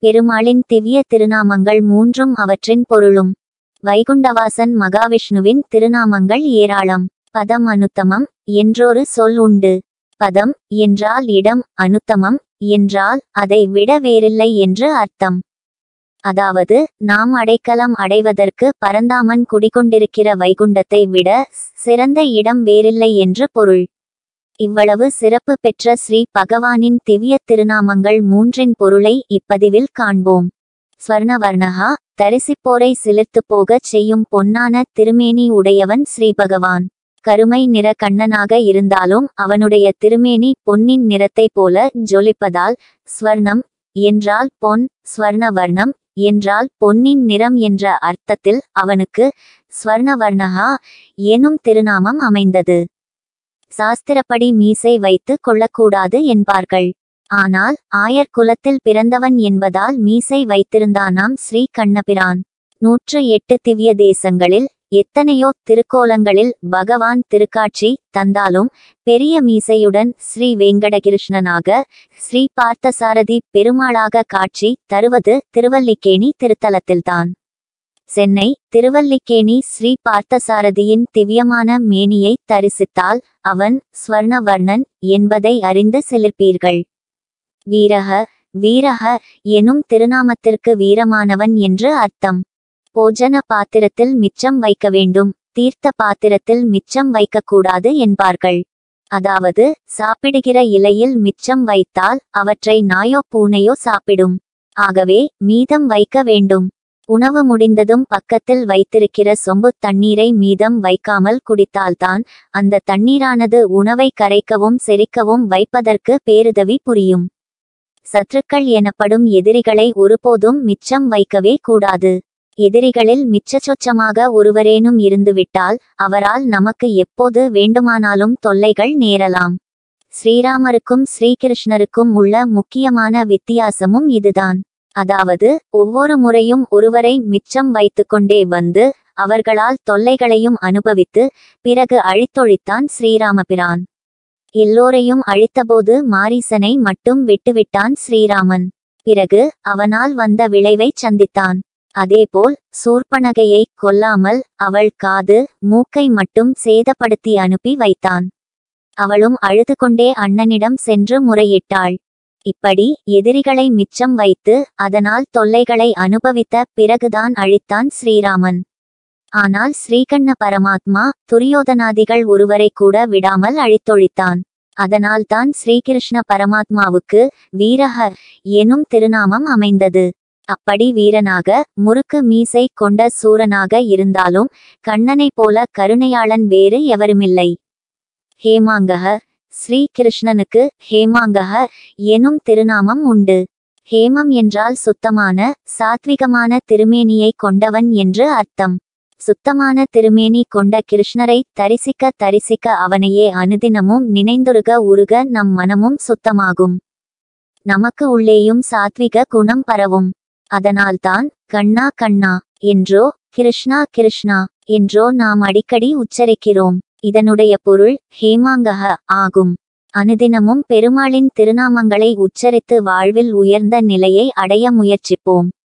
பெருமாளின் திவ்ய திருநாமங்கள் மூன்றும் அவற்றின் பொருளும் வைகுண்டவாசன் மகாவிஷ்ணுவின் திருநாமங்கள் ஏராளம் பதம் அனுத்தமம் என்றொரு சொல் உண்டு பதம் என்றால் இடம் அனுத்தமம் என்றால் அதை விட வேறில்லை என்று அர்த்தம் அதாவது நாம் அடைக்கலம் அடைவதற்கு பரந்தாமன் குடிகொண்டிருக்கிற வைகுண்டத்தை விட சிறந்த இடம் வேறில்லை என்று பொருள் இவ்வளவு சிறப்பு பெற்ற ஸ்ரீ பகவானின் திவ்ய திருநாமங்கள் மூன்றின் பொருளை இப்பதிவில் காண்போம் ஸ்வர்ணவர்ணகா தரிசிப்போரை சிலிர்த்து போகச் செய்யும் பொன்னான திருமேனி உடையவன் ஸ்ரீ பகவான் கருமை நிற கண்ணனாக இருந்தாலும் அவனுடைய திருமேனி பொன்னின் நிறத்தைப் போல ஜொலிப்பதால் ஸ்வர்ணம் என்றால் பொன் ஸ்வர்ணவர்ணம் என்றால் பொன்னின் நிறம் என்ற அர்த்தத்தில் அவனுக்கு ஸ்வர்ணவர்ணகா எனும் திருநாமம் அமைந்தது சாஸ்திரப்படி மீசை வைத்து கொள்ளக்கூடாது என்பார்கள் ஆனால் ஆயர் குலத்தில் பிறந்தவன் என்பதால் மீசை வைத்திருந்தானாம் ஸ்ரீ கண்ணபிரான் நூற்று எட்டு திவ்ய தேசங்களில் எத்தனையோ திருக்கோலங்களில் பகவான் திருக்காட்சி தந்தாலும் பெரிய மீசையுடன் ஸ்ரீ வெங்கடகிருஷ்ணனாக ஸ்ரீ பார்த்தசாரதி பெருமாளாக காட்சி தருவது திருவல்லிக்கேணி திருத்தலத்தில்தான் சென்னை திருவல்லிக்கேணி ஸ்ரீ பார்த்தசாரதியின் திவ்யமான மேனியை தரிசித்தால் அவன் ஸ்வர்ணவர்ணன் என்பதை அறிந்து சிலிர்ப்பீர்கள் வீரக வீரக எனும் திருநாமத்திற்கு வீரமானவன் என்று அர்த்தம் போஜன பாத்திரத்தில் மிச்சம் வைக்க வேண்டும் தீர்த்த பாத்திரத்தில் மிச்சம் வைக்கக்கூடாது என்பார்கள் அதாவது சாப்பிடுகிற இலையில் மிச்சம் வைத்தால் அவற்றை நாயோ பூனையோ சாப்பிடும் ஆகவே மீதம் வைக்க வேண்டும் உணவு முடிந்ததும் பக்கத்தில் வைத்திருக்கிற சொம்பு தண்ணீரை மீதம் வைக்காமல் குடித்தால்தான் அந்த தண்ணீரானது உணவை கரைக்கவும் செரிக்கவும் வைப்பதற்கு பேருதவி புரியும் சத்துருக்கள் எனப்படும் எதிரிகளை ஒருபோதும் மிச்சம் வைக்கவே கூடாது எதிரிகளில் மிச்சச்சொச்சமாக ஒருவரேனும் இருந்துவிட்டால் அவரால் நமக்கு எப்போது வேண்டுமானாலும் தொல்லைகள் நேரலாம் ஸ்ரீராமருக்கும் ஸ்ரீகிருஷ்ணருக்கும் உள்ள முக்கியமான வித்தியாசமும் இதுதான் அதாவது ஒவ்வொரு முறையும் ஒருவரை மிச்சம் வைத்துக்கொண்டே வந்து அவர்களால் தொல்லைகளையும் அனுபவித்து பிறகு அழித்தொழித்தான் ஸ்ரீராமபிரான் எல்லோரையும் அழித்தபோது மாரீசனை மட்டும் விட்டுவிட்டான் ஸ்ரீராமன் பிறகு அவனால் வந்த விளைவை சந்தித்தான் அதேபோல் சூர்பனகையை கொல்லாமல் அவள் காது மூக்கை மட்டும் சேதப்படுத்தி அனுப்பி வைத்தான் அவளும் அழுது கொண்டே அண்ணனிடம் சென்று முறையிட்டாள் இப்படி எதிரிகளை மிச்சம் வைத்து அதனால் தொல்லைகளை அனுபவித்த பிறகுதான் அழித்தான் ஸ்ரீராமன் ஆனால் ஸ்ரீகண்ண பரமாத்மா துரியோதனாதிகள் ஒருவரை கூட விடாமல் அழித்தொழித்தான் அதனால்தான் ஸ்ரீகிருஷ்ண பரமாத்மாவுக்கு வீரக எனும் திருநாமம் அமைந்தது அப்படி வீரனாக முறுக்கு மீசை கொண்ட சூரனாக இருந்தாலும் கண்ணனைப் போல கருணையாளன் வேறு எவருமில்லை ஹேமாங்கக ஸ்ரீ கிருஷ்ணனுக்கு ஹேமாங்கக எனும் திருநாமம் உண்டு ஹேமம் என்றால் சுத்தமான சாத்விகமான திருமேனியை கொண்டவன் என்று அர்த்தம் சுத்தமான திருமேனி கொண்ட கிருஷ்ணரை தரிசிக்க தரிசிக்க அவனையே அனுதினமும் நினைந்துருக உருக நம் மனமும் சுத்தமாகும் நமக்கு உள்ளேயும் சாத்விக குணம் பரவும் அதனால்தான் கண்ணா கண்ணா என்றோ கிருஷ்ணா கிருஷ்ணா என்றோ நாம் அடிக்கடி உச்சரிக்கிறோம் இதனுடைய பொருள் ஹேமாங்கக ஆகும் அனுதினமும் பெருமாளின் திருநாமங்களை உச்சரித்து வாழ்வில் உயர்ந்த நிலையை அடைய முயற்சிப்போம்